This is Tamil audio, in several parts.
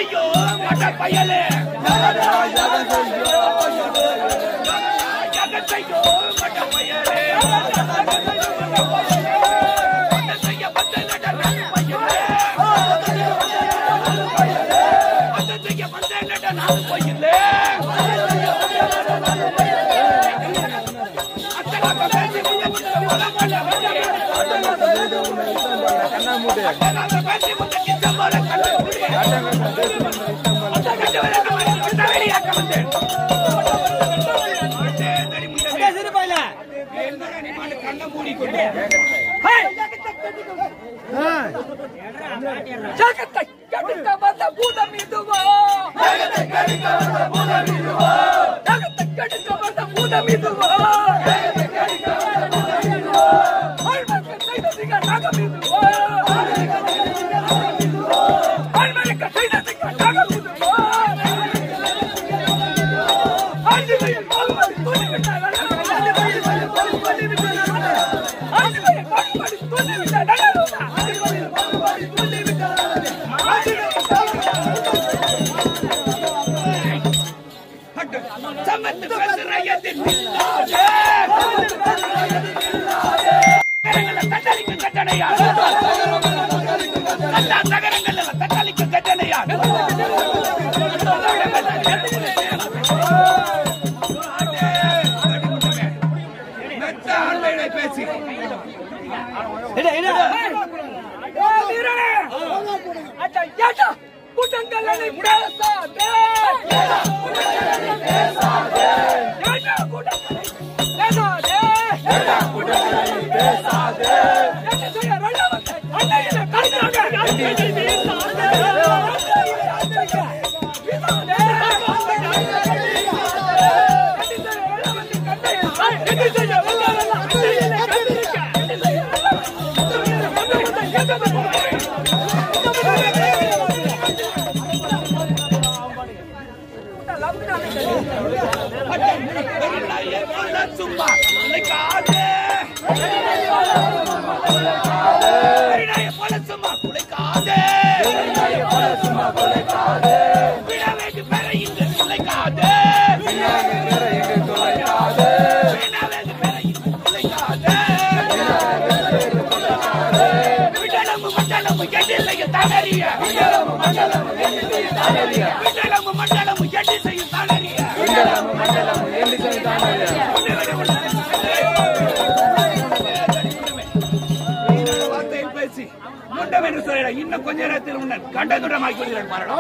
செய்யும் மட்ட பயலே யாகம் செய்யும் மட்ட பயலே மட்ட செய்ய மத்த நட நான் பயலே மட்ட செய்ய மத்த நட நான் பயலே அத்தனை பேசி முன்ன முன்ன அத்தனை பேசி முன்ன கிச்சமோட கண்ணு ஜகத்தை கடுக்க வந்த பூதம் இதுவா ஜகத்தை கடுக்க வந்த பூதம் இதுவா ஜகத்தை கடுக்க வந்த பூதம் இதுவா ஜகத்தை கடுக்க வந்த பூதம் இதுவா ஆழ்மக்க செய்ததிக நகம் இதுவா ஆழ்மக்க செய்ததிக நகம் இதுவா ஆழ்மயில் பால்மடி துணி விட்டார்கள் ஆழ்மயில் பால்மடி துணி விட்டார்கள் ஆழ்மயில் பால்மடி துணி விட்டார்கள் ஆழ்மயில் பால்மடி துணி விட்டார்கள் சமத்து பேசுறையத்தில் நில்லாதே தட்டளிக்கு கட்டணையா எல்லா நகரங்கள்ல தட்டளிக்கு கட்டணையா மெத்த ஆண்மையை பேசி கூட்டங்களை பேசாதே சும்மா குலைக்காதே வீணாய போல சும்மா குலைக்காதே வீணா வேண்டு பெற இங்கு குலைக்காதே வீணா வேண்டு பெற இங்கு குலைக்காதே விடலமு மண்டலமு எண்ணிலைய தானறிய விடலமு மண்டலமு எண்ணிலைய தானறிய விடலமு மண்டலமு எண்ணி செய்யும் தானறிய விடலமு மண்டலமு எண்ணி செய்யும் தானறிய வார்த்தையில் பேசி முண்டம் என்று சொல்லிட இன்னும் கொஞ்ச நேரத்தில் உன்னை கண்டதுடமாக்கி விடுகிறேன் பாருடா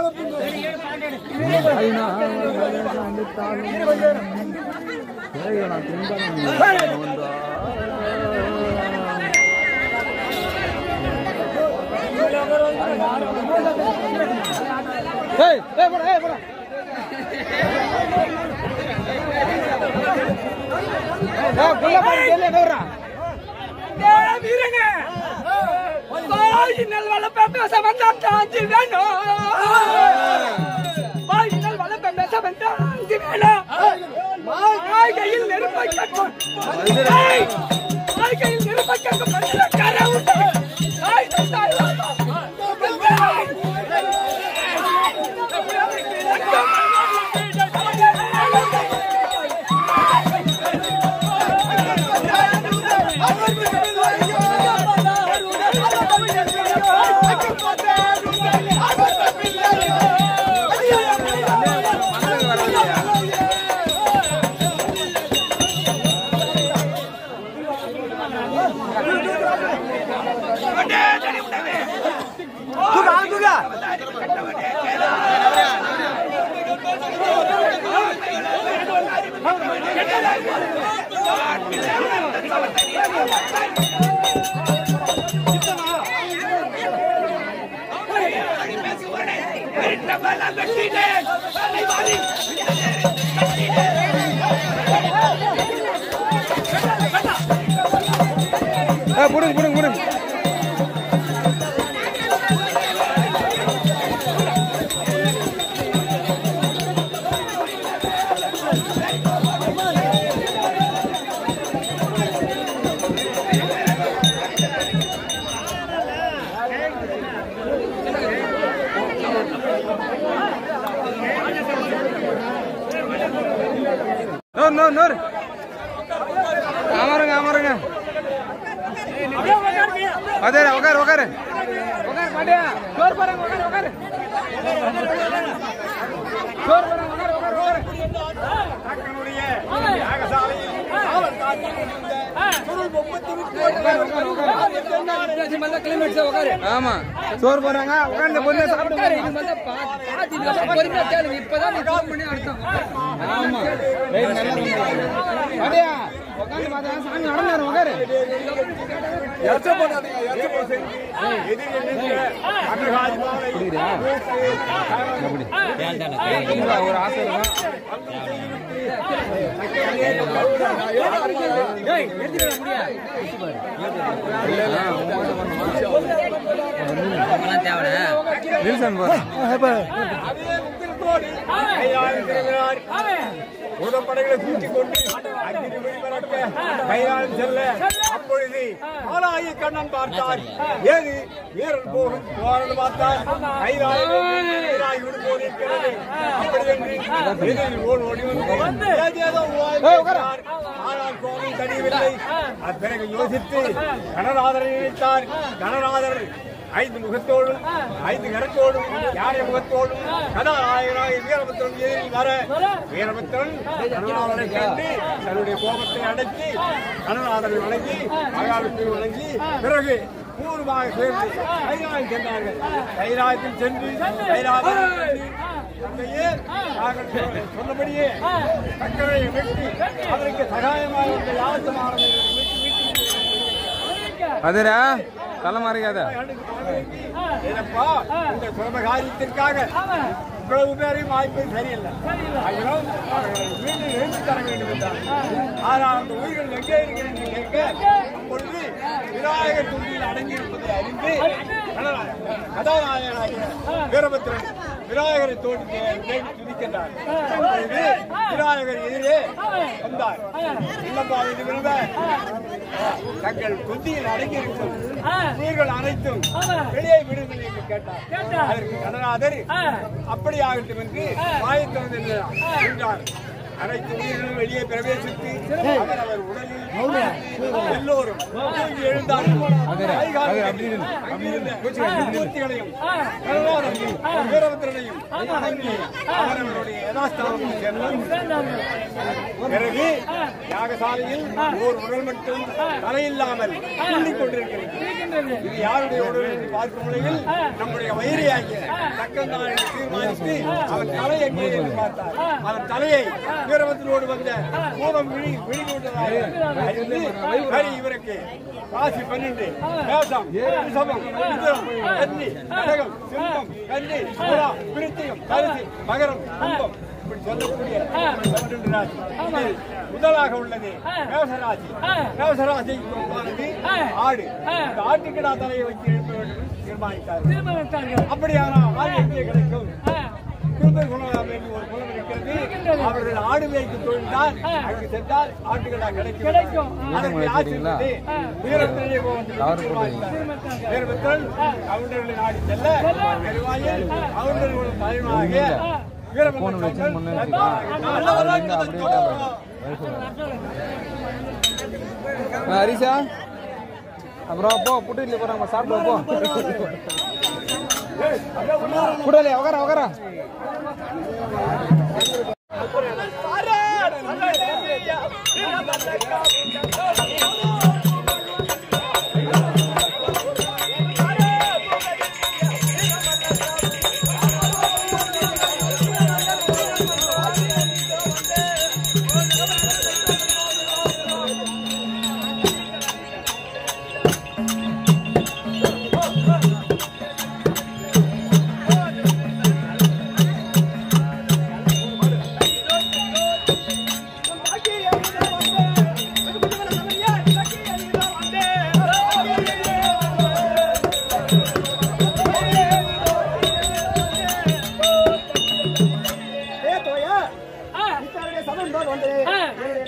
வீரங்க வாயினல் வளப்ப பேச வந்தான் தாஞ்சி வேணும் வாயினல் வளப்ப பேச வந்தான் தாஞ்சி வேணும் கையில் நெருப்பை கட்டும் கையில் நெருப்பை கட்டும் கரை உண்டு தாய் தாய் புடுங்க புடுங்க புடுங்க நோர் நோர் ஆமாருங்க ஆமாருங்க அதே உக்காரு உக்காரு உக்காரு மாட்டியா சோர் பாருங்க உக்காரு உக்காரு சோர் பாருங்க உக்காரு உக்காரு உக்காரு கிளைமேட்ஸ் உட்காரு ஆமா சோறு போடுறாங்க உட்காந்து பொண்ணு சாப்பிட்டு உட்காரு இது மாதிரி பா- பாத்து இதுக்கப்புறம் பொறுமையா கேளுங்க இப்பதான் நீ ஃபோன் பண்ணி அர்த்தம் ஆமா வெயிட் நல்லா இருக்கு. அதையா உட்காந்து பார்த்தா சாமி நடந்தாரு உட்காரு புரியுதா ஒரு ஆசை இருக்கும் நில்சன் போறேன் உடம்படைகளை கூட்டிக் கொண்டு அங்கிருந்து வெளிவரப்ப கையாளம் செல்ல அப்பொழுது ஆளாகி கண்ணன் பார்த்தார் ஏது வீரன் போகும் போறது பார்த்தார் கையாளி விடுபோது இருக்கிறது அப்படி என்று எதிரில் ஓடி ஓடி வந்து ஏதேதோ ஓய்ந்தார். ஆனால் கோபம் தடியவில்லை அதன் பிறகு யோசித்து கணநாதரை நினைத்தார் கணநாதர் ஐந்து முகத்தோடும் ஐந்து கரத்தோடும் யானை முகத்தோடும் கதாநாயகனாக வீரபத்திரன் எதிரில் வர வீரபத்திரன் கணநாதரை கண்டு தன்னுடைய கோபத்தை அடக்கி கணநாதரை வணங்கி மகாவிஷ்ணுவை வணங்கி பிறகு பூர்வமாக சேர்ந்து கைலாயம் சென்றார்கள் கைலாயத்தில் சென்று கைலாயம் தந்தையே நாங்கள் சொன்ன- சொன்னபடியே சக்கரை வெட்டி அதற்கு சகாயமாக இருந்த யாசமானதை வெட்டி வீட்டில் அதுரா தலை மாறிக்காத ஏனப்பா இந்த சுலப காரியத்திற்காக இவ்வளவு பேரையும் வாய்ப்பது சரியில்லை ஆகினால் அவர்களை மீண்டும் எழுந்து தர வேண்டும் என்றார் ஆனால் அந்த உயிர்கள் எங்கே இருக்கிறது என்று கேட்க அப்பொழுது விநாயகர் துண்டியில் அடங்கியிருப்பதை அறிந்து கதாநாயகனாகிய வீரபத்திரன் விநாயகரை தோண்டி தேடி துதிக்கின்றார் அப்பொழுது விநாயகர் எதிரே வந்தார் இல்லப்பா இது விரும்ப தங்கள் குந்தியில் அடங்கியிருக்கும் உயிர்கள் அனைத்தும் வெளியே விடுங்கள் என்று கேட்டார் அதற்கு கடனாதர் அப்படி ஆகட்டும் என்று வாயத்தவன் என்றார் அனைத்து உயிர்களும் வெளியே பிரவேசித்து அவர் அவர் உடலில் எல்லோரும் தூங்கி எழுந்தார்கள் கை கால்கள் அங்கிருந்த மூர்த்திகளையும் கருணாகரனையும், வீரபத்திரனையும் வணங்கி அவரவருடைய யதாஸ்தானத்தில் சேர்ந்தார்கள் பிறகு யாகசாலையில் ஓர் உடல் மட்டும் தலையில்லாமல் துள்ளிக் கொண்டிருக்கிறது இது யாருடைய உடல் என்று பார்க்கும் முறையில் நம்முடைய வயிறியாகிய தக்கந்தானை தீர்மானித்து அவன் தலை எங்கே என்று பார்த்தார் அவன் தலையை வீரபத்திரோடு வந்த பூதம் விழி விழுங்கி விட்டதாக அறிந்து, சரி இவருக்கு ராசி பன்னெண்டு மேசம் ரிஷபம் மிதுனம் கன்னி கடகம் சிம்மம் கன்னி புறா விருத்திகம் தரிசி மகரம் கும்பம் இப்படி சொல்லக்கூடிய பன்னெண்டு ராசி இதில் முதலாக உள்ளது மேசராசி மேசராசி போனது ஆடு இந்த ஆட்டுக்கிடா தலையை வச்சு எழுப்ப வேண்டும் என்று தீர்மானித்தார் அப்படியானால் ஆடு எங்கே கிடைக்கும் திருப்பதி குணம் என்று ஒரு குளம் இருக்கிறது அவர்கள் ஆடு மேய்க்கும் தொழில் தான் அங்கு சென்றால் ஆட்டுகளா கிடைக்கும் அதற்கு ஆட்சியிலிருந்து வீரத்திலே வீரபத்திரன் கவுண்டர்களை நாடி செல்ல பெருவாயில் கவுண்டர்களுடன் தலைவனாகிய வீரபத்திரன் ஹரிசா அப்புறம் போ புட்டு இல்லை போறாங்க சாப்பிட்டு போ புடலே உக்கார உக்கார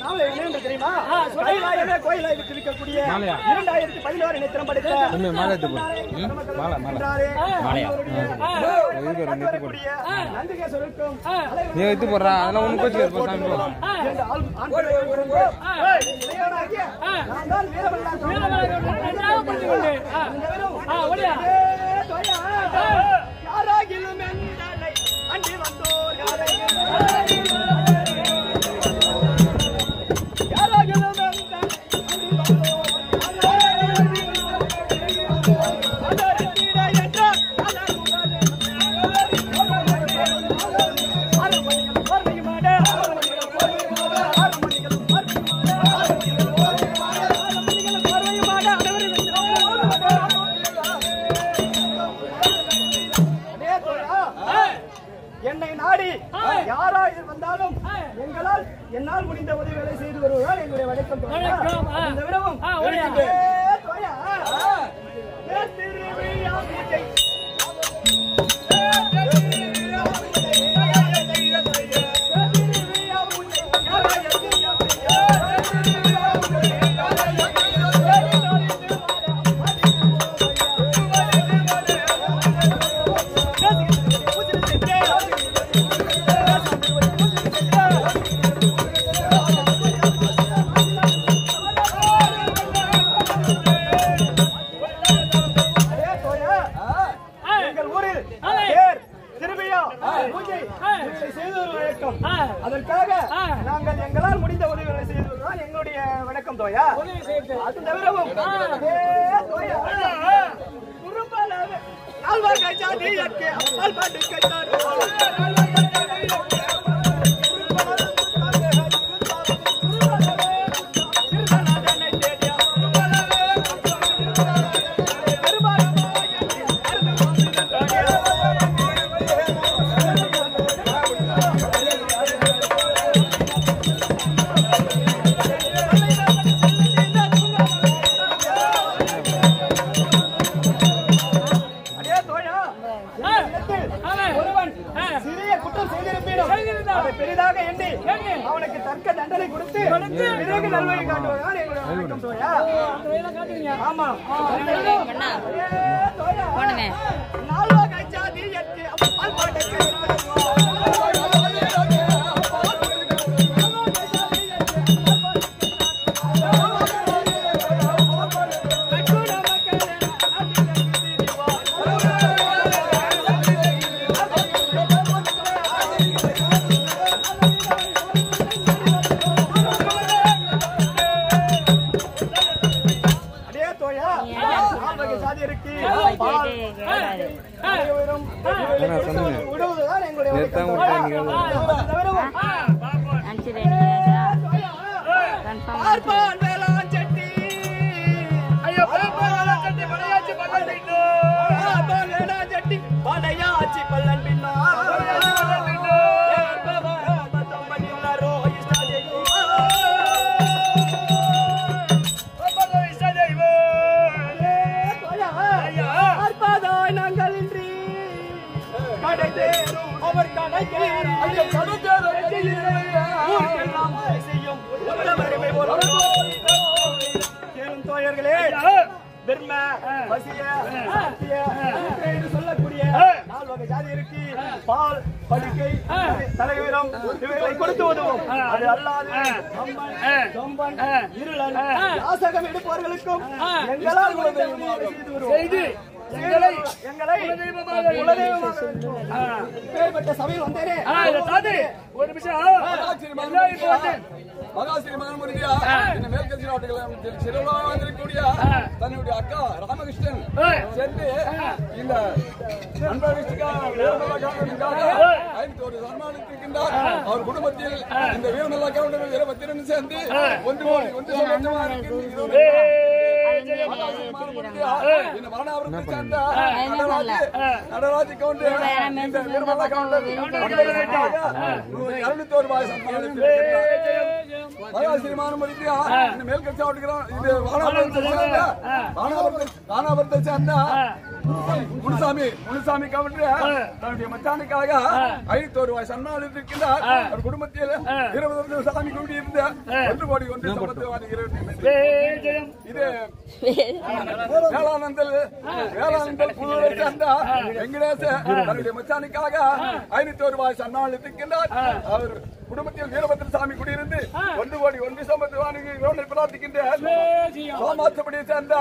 நாம என்ன என்று தெரியுமா கைலாயமே கோயிலாய் இருக்கக்கூடிய இரண்டாயிரத்தி பதினோரு நேத்திரம் படித்த மாலை எடுத்து போடு. ம்? மாலை, மாலை. அவருடைய வரக்கூடிய நந்திகேஸ்வருக்கும் நீ எடுத்து போடுறா அதெல்லாம் ஒண்ணு போச்சு இருப்பா சாமி போ இரண்டு ஆள் ஆண் பிள்ளைகளுக்கும் இளையவனாகிய நான் தான் வீரமல்லான் யாராகிலும் எங்களை அண்டி வந்தோர் யாராகிலும் யாராகிலும் எங்களை அண்டி வந்தோர் அதற்கிட என்றால் அரண்மனைகள் பார்வையுமாட அரண்மனைகள் பார்வையுமாட அரண்மனைகள் பார்வையுமாட அனைவரும் அடே தோழா, என்னை நாடி யாரா இது வந்தாலும் எங்களால் என்னால் முடிந்த உதவிகளை செய்து வருவதால் எங்களுடைய வணக்கம் தோழா. இந்த விடவும் ஏ தோழா, ஏ திருவிழா பூஜை. ஏ திருவிழா பூஜை. ஏ திருவிழா பூஜை. யாரா எதிரியா பூஜை. ஏ திருவிழா பூஜை. யாரா எதிரியா அதே தோழா, எங்கள் ஊரில் தேர், திருவிழா, பூஜை இவற்றை செய்து வரும் வழக்கம். அதற்காக நாங்கள் எங்களால் முடிந்த உதவிகளை செய்து வருவதால் எங்களுடைய வணக்கம் தோயா அது தவிரவும் அதே தோயா, குறும்பலாக நால்வர் ஜாதி இயற்கை அப்பால் பாட்டு கேட்டார் அடே தோழா, என்னிடத்தில் ஒருவன் சிறிய குற்றம் செய்திருப்பீனும் அதை பெரிதாக எண்ணி அவனுக்கு தக்க தண்டனை கொடுத்து பிறகு நல்வழி காட்டுவதால் எங்களுடைய வணக்கம் தோழா ஆமா அடே தோழா, நால்வகை ஜாதி எட்டு அப்பால் பாட்டு அடே தோழா, நால்வகை ஜாதி இருக்கு பால், அனைவரும் இவர்களை கொடுத்து விடுவதுதான் எங்களுடைய நேத்து தான் வணக்கம் விட்டேன், தோழா. நீங்க அது தவிரவும் பார்ப்பான் வேளாண் செட்டி ஐயோ பார்ப்பான் வேளாண் செட்டி பழையாச்சி பல்லன் பின்னோ பார்ப்பான் வேளாண் செட்டி பழையாச்சி பல்லன் பின்னோ நாங்கள் இன்றி கடை தேரும் அவர் கடை ஊருக்கெல்லாம் உதவி செய்யும் உத்தமரிமை போல கேளும் தோழர்களே பெருமை பசிய சத்திய என்று சொல்லக்கூடிய நால் வகை ஜாதி இருக்கு பால் படுக்கை தலைவீரம் இவைகளை கொடுத்து உதவும் அது அல்லாது அம்மன் சொம்பன் இருளன் யாசகம் எடுப்பவர்களுக்கும் எங்களால் உதவி செய்து வருவோம் எங்களை எங்களை குலதெய்வமாக இப்பேற்பட்ட சபையில் வந்தேனே ஒரு நிமிஷம் மகாஸ்ரீ மகன்முருகியா இந்த மேற்கட்சி நாட்டுகள் சிறுவனாக வந்திருக்கக்கூடிய தன்னுடைய அக்கா ராமகிருஷ்ணன் சென்று இந்த நண்பர்களுக்காக ஐந்து ஒரு சன்மானித்திருக்கின்றார் அவர் குடும்பத்தில் இந்த வீரமல்லா கவுண்டர் வீரபத்திரன் சேர்ந்து ஒன்று கோடி ஒன்று சந்தோஷமா இருக்கு இந்த மரணாபுரத்தை சேர்ந்த நடராஜ் நடராஜ் கவுண்டர் இந்த வீரமல்லா கவுண்டர் இருநூத்தி ஒரு ரூபாய் மகாசிரிமானம் முடித்தியா இந்த மேல்கட்சி ஆட்டுகிறோம் இது வானாபுரத்தை சேர்ந்த வானாபுரத்தை வானாபுரத்தை சேர்ந்த முனுசாமி முனுசாமி கவுண்டர் தன்னுடைய மச்சானுக்காக ஐநூத்தி ரூபாய் சன்மானம் இருக்கின்றார் அவர் குடும்பத்தில் இருபது வருஷம் சாமி கூடி இருந்த ஒன்று கோடி ஒன்று சம்பத்து இருபத்தி இது வேளானந்தல் வேளானந்தல் புதுவை சேர்ந்த வெங்கடேச தன்னுடைய மச்சானுக்காக ஐநூத்தி ஒரு ரூபாய் சன்மானம் இருக்கின்றார் அவர் குடும்பத்தில் வீரபத்ர சாமி குடியிருந்து ஒன்று கோடி ஒன்று சம்பத்து வாங்கி பிரார்த்திக்கின்றார் சோமாசப்படியை சேர்ந்த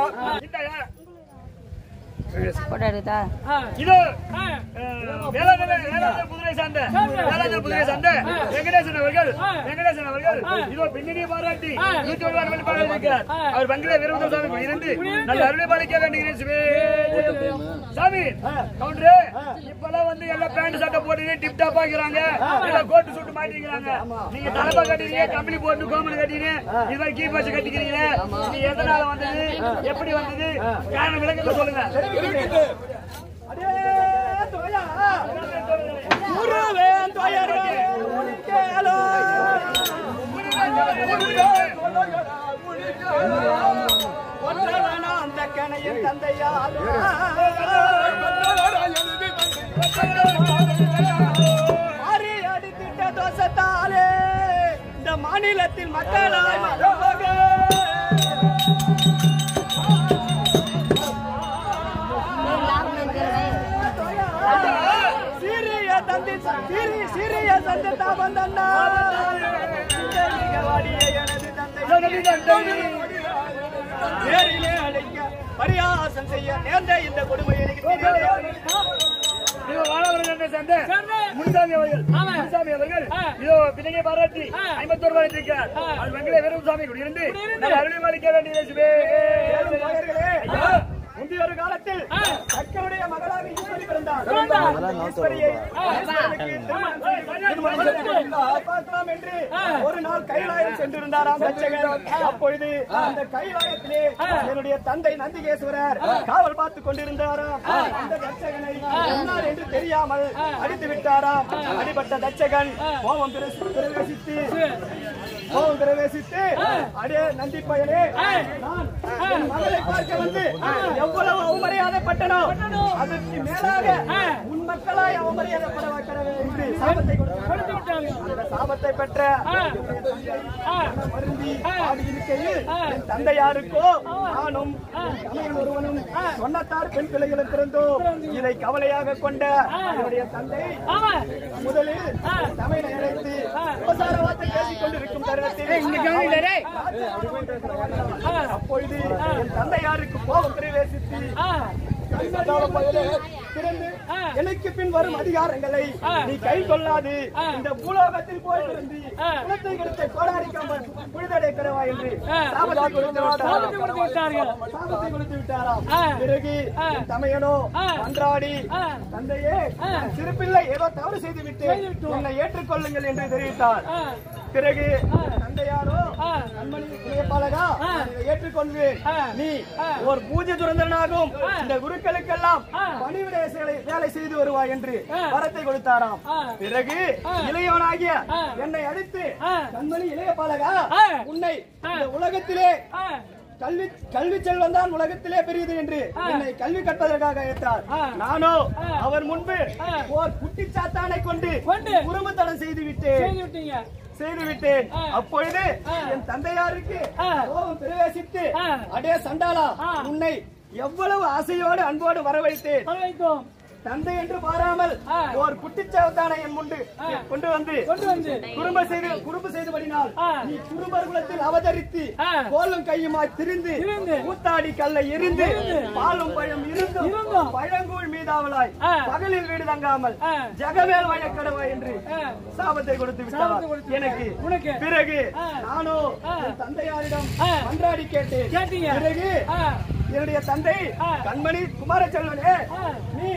போட்டோ எடுத்தா இதோ வேளாங்கண்ணி வேளாங்கண்ணி குதிரை சார்ந்த வேளாங்கண்ணி குதிரை சார்ந்த வெங்கடேசன் அவர்கள் வெங்கடேசன் அவர்கள் இதோ பின்னணியை பாராட்டி நூற்றி ஒரு ரூபாய் பாராட்டிருக்கிறார் அவர் பங்களே விரும்புகிற சாமி இருந்து நல்ல அருளை பாலிக்க வேண்டுகிறேன் சிவே. சாமி கவுண்டரே இப்பெல்லாம் வந்து எல்லாம் பேண்ட் சட்டை போட்டு டிப் டாப் ஆகிறாங்க எல்லாம் கோட்டு சுட்டு மாட்டிக்கிறாங்க நீங்க தலைப்பா கட்டிக்கிறீங்க கம்பளி போட்டு கோமல் கட்டிக்கிறீங்க இது மாதிரி கீ பஸ் கட்டிக்கிறீங்க நீ எதனால வந்தது எப்படி வந்தது காரணம் விளக்கத்தை சொல்லுங்க அடே தோயா முருகன் தோயரே உனக்கேலோ ஒன்றவனா அந்த கணையின் தந்தையாரோ மாறி அடித்திட்ட தோசத்தாலே இந்த மாநிலத்தில் மக்களாய் மறவாக சீரிய தந்தி சீரி சீரிய தந்தி தாபந்தண்ணா வாடிய எனது தந்தை நேரிலே அழைக்க பரியாசம் செய்ய நேர்ந்த இந்த கொடுமை எனக்கு தெரியவில்லை. இதோ வாழவர்கள் சேர்ந்த முனுசாமி அவர்கள் முனுசாமி அவர்கள் இதோ பிள்ளைங்க பாராட்டி ஐம்பத்தோரு ரூபாய் இருக்கிறார் அது வெங்கட வீரசாமி குடியிருந்து நல்ல அருளை மாளிக்க வேண்டிய சிவே. மேலும் மகர்களே, முந்தைய ஒரு காலத்தில் சக்கருடைய மகளாக ஈஸ்வரி பிறந்தார் ஈஸ்வரியை ஈஸ்வரனுக்கு திருமணம் செய்து- திருமணம் செய்து பார்க்கலாம் என்று ஒரு நாள் கைலாயம் சென்றிருந்தாராம் தச்சகன் அப்பொழுது அந்த கைலாயத்திலே என்னுடைய தந்தை நந்திகேஸ்வரர் காவல் பார்த்துக் கொண்டிருந்தாராம் அந்த தச்சகனை என்னார் என்று தெரியாமல் அடித்து விட்டாராம் அடிபட்ட தச்சகன் கோபம் பிரவேசி- பிரவேசித்து கோபம் பிரவேசித்து அடே நந்தி பயலே நான் என் மகளை பார்க்க வந்து எவ்வளவு அவமரியாதைப்பட்டனோ அதற்கு மேலாக உன் மக்களாய் அவமரியாதைப்பட வைக்கிறவே என்று சாபத்தை கொடுத்து விட்டார்கள். அந்த சாபத்தை பெற்ற வருந்தி ஆடி இருக்கையில் என் தந்தையாருக்கோ நானும் என் தமையன் ஒருவனும் சொன்னத்தார் பெண் பிள்ளைகளும் பிறந்தோம் இதை கவலையாக கொண்ட என்னுடைய தந்தை முதலில் என் தமையனை அழைத்து உபசார வார்த்தை பேசிக் கொண்டிருக்கும் தருணத்தில் அப்பொழுது என் தந்தையாருக்கு கோபம் பிரவேசித்து சண்டாள பயலே, திறந்து எனக்கு பின் வரும் அதிகாரங்களை நீ கை கொள்ளாது இந்த பூலோகத்தில் போய் பிறந்து குலத்தை கொடுத்த கோடாரிக்காமல் புழுதடைக்கிறவா என்று சாபத்தை கொடுத்து விட்டார்கள். சாபத்தை கொடுத்து விட்டாராம் பிறகு என் தமையனோ மன்றாடி தந்தையே நான் சிறுபிள்ளை ஏதோ தவறு செய்து விட்டு என்னை ஏற்றுக்கொள்ளுங்கள் என்று தெரிவித்தார் பிறகு தந்தையாரோ கண்மணி இளையபாலகா நான் இதை ஏற்றுக்கொள்வேன் நீ ஒரு பூஜை துறந்தனாகும் இந்த குருக்களுக்கெல்லாம் பணிவிடை சேலை- வேலை செய்து வருவாய் என்று வரத்தை கொடுத்தாராம் பிறகு இளையவனாகிய என்னை அடித்து கண்மணி இளையபாலகா உன்னை இந்த உலகத்திலே கல்வி கல்வி செல்வம் தான் உலகத்திலே பெரியது என்று என்னை கல்வி கற்பதற்காக ஏற்றார் நானோ அவர் முன்பு ஓர் குட்டி சாத்தானை கொண்டு குறும்புத்தனம் செய்து விட்டேன் செய்து விட்டேன் அப்பொழுது என் தந்தையாருக்கு கோபம் பிரவேசித்து அடே சண்டாளா உன்னை எவ்வளவு ஆசையோடு அன்போடு வரவழைத்தேன் தந்தை என்று பாராமல் ஒரு குட்டிச்சவத்தானை என் முண்டு கொண்டு வந்து குடும்ப செய்து குடும்ப செய்தபடினால் நீ குடும்ப குலத்தில் அவதரித்து கோலும் கையுமாய் திரிந்து கூத்தாடி கல்லை எரிந்து பாலும் பழம் இருந்தும் பழங்கூழ் மீதாவலாய் பகலில் வீடு தங்காமல் ஜெகமேல் வயக்கடவா என்று சாபத்தை கொடுத்து விட்டார் எனக்கு பிறகு நானோ என் தந்தையாரிடம் மன்றாடி கேட்டேன் பிறகு என்னுடைய தந்தை கண்மணி குமாரச்செல்வனே நீ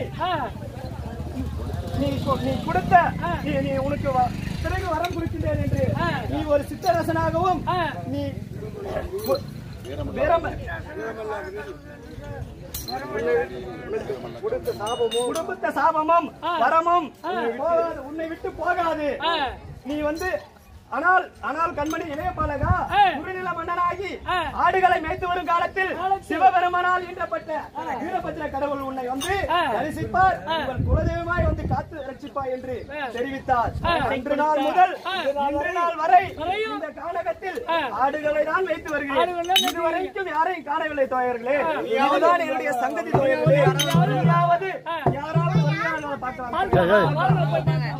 நீ கொ- நீ கொடுத்த நீ நீ உனக்கு வ- பிறகு வரம் கொடுக்கின்றேன் என்று நீ ஒரு சித்தரசனாகவும் நீ ஒ- வீரம் குடும்பத்த சாபமும் வரமும் உன்னை போகாது, உன்னை விட்டு போகாது நீ வந்து ஆனால் ஆனால் கண்மணி இளையபாலகா ஆ. குறுநில மன்னனாகி ஆ. ஆடுகளை மேய்த்து வரும் காலத்தில் சிவபெருமானால் ஈன்றப்பட்ட வீரபத்ர கடவுள் உன்னை வந்து ஆ. தரிசிப்பார் உங்கள் குலதெய்வமாய் வந்து காத்து ரட்சிப்பார் என்று ஆ. தெரிவித்தார் ஆ. அன்று நாள் முதல் ஆ. இன்று நாள் வரை வரையும் இந்த கானகத்தில் ஆ. ஆடுகளை தான் வைத்து வருகிறேன் ஆடுகளை இதுவரைக்கும் யாரையும் காணவில்லை தோழர்களே இதுதான் என்னுடைய சங்கதி தோழர்களே யாராவது ஆ. யாராவது வருகிறார்களா பார்க்கலாம்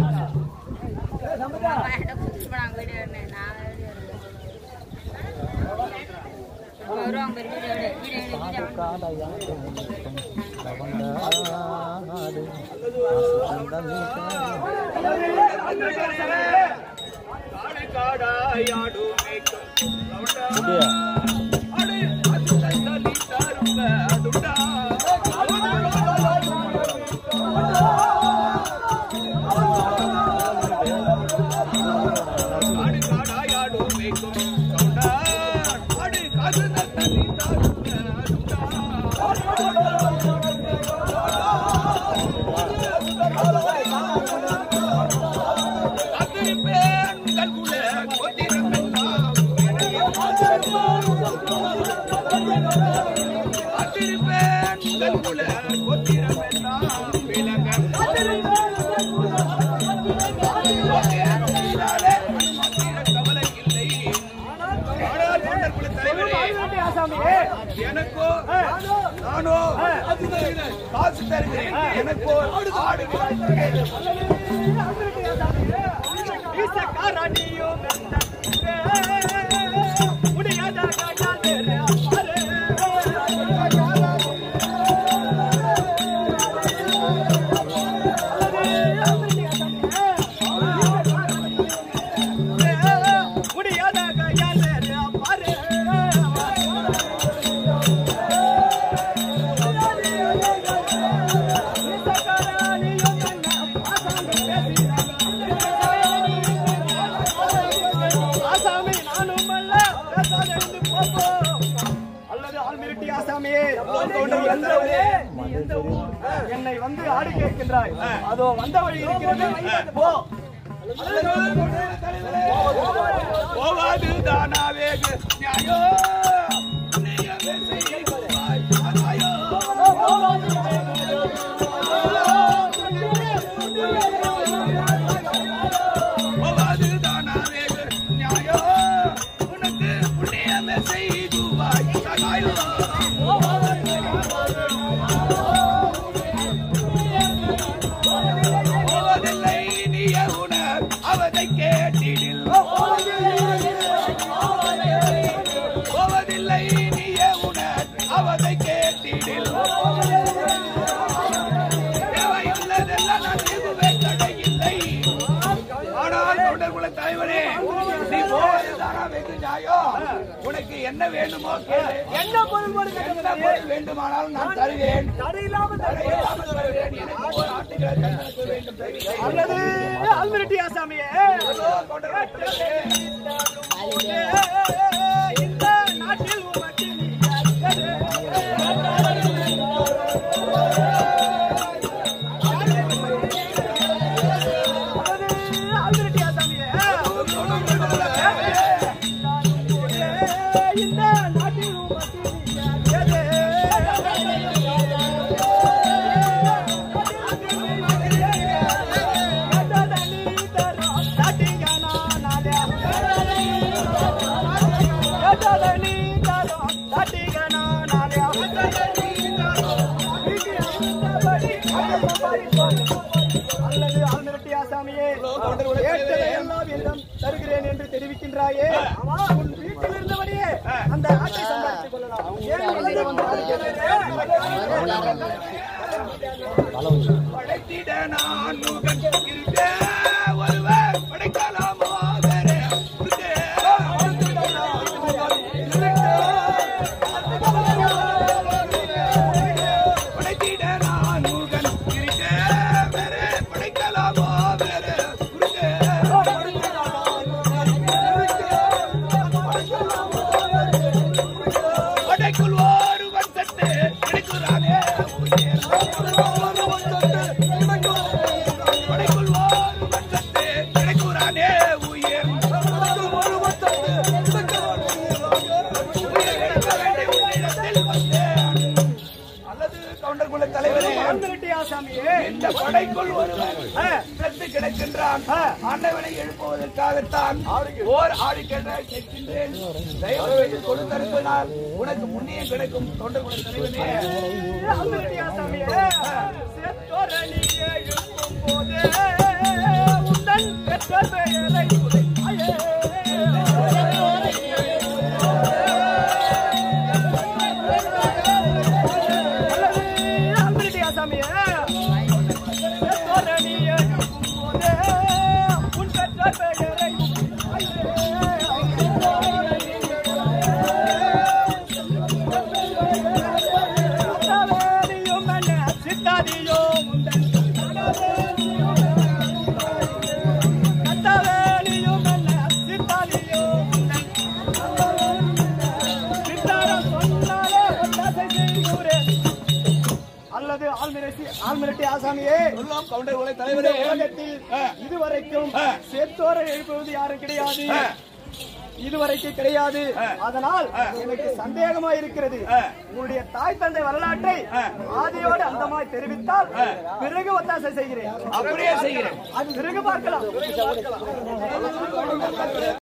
ஆசாமியே எனக்கோ நானோ காசு தருகிறேன் எனக்கோ ஆடு ஆசாமி நானும் அல்ல பேசாத இருந்து போப்போ. அல்லது ஆள் மிரட்டி ஆசாமியே நீ எந்த ஊரு? நீ எந்த ஊர்? என்னை வந்து ஆடு கேட்கின்றாய் அதோ வந்த வழி இருக்கிறது போ போவாது தானாவே நியாயோ நீயவே செய்வாய் அதாயோ போவாது தானாவே நியாயோ உனக்கு புண்ணியமே செய்துவாய் சகாயோ போவதில்லை நீய உணர் அவதை கேட்டிடில் போவதில்லை நீய உணர் அவதை கேட்டிடில் தேவையுள்ளதெல்லாம் நான் செய்துவேன் தடையில்லை ஆனால் தொண்டர்குல தலைவரே நீ போவதுதானா வெகு நியாயம் உனக்கு என்ன வேண்டுமோ கேளு என்ன பொருள் கொடுக்க என்ன பொருள் வேண்டுமானாலும் நான் தருவேன் தடையில்லாமல் தடையில்லாமல் தருவேன் எனக்கு ஒரு ஆட்டுகளை தந்தனுக்கு வேண்டும் தருவேன் அல்லது ஆள் மிரட்டி ஆசாமியே தொண்டர்குல தலைவரே இந்த நாட்டில் உமக்கு நீ யாரு? ஆள் மிரட்டி ஆசாமியே இந்த நாட்டில் உமக்கு நீ அல்லது ஆள்மிரட்டி ஆசாமியே கேட்டதை எல்லாம் என்னிடம் தருகிறேன் என்று தெரிவிக்கின்றாயே உன் வீட்டில் இருந்தபடியே அந்த ஆட்டை சம்பாதித்துக் கொள்ளலாம் ஏன் வெளியே வந்து ஆடு கேட்கிறேன்? படைத்திட நான் முகன் இருக்க ஒருவர் படைக்கலாமோ வேற படைத்திட நான் முகன் இருக்க வேற படைக்கலாமோ வேற படைக்குள் ஒருவன் சட்டு எடுக்கிறானே உயிர். படைக்குள் ஒருவன் கிடக்கின்றான் ஆண்டவனை எழுப்புவதற்காகத்தான் ஓர் ஆடி கேட்கின்றேன் தயவு செய்து கொடுத்தனுப்பினால் உனக்கு முன்னே கிடைக்கும் தொண்டர் குல தலைவனே அல்லது ஆழ்மிரட்டி ஆழ்மிரட்டி ஆசாமியே சொல்லலாம் கவுண்டர் குல தலைவரே உலகத்தில் இதுவரைக்கும் செத்தோரை எழுப்புவது யாரும் கிடையாது இதுவரைக்கும் கிடையாது அதனால் எனக்கு சந்தேகமா இருக்கிறது உங்களுடைய தாய் தந்தை வரலாற்றை ஆதியோடு அந்தமாய் தெரிவித்தால் பிறகு ஒத்தாசை செய்கிறேன் அப்படியே செய்கிறேன் அது பிறகு பார்க்கலாம்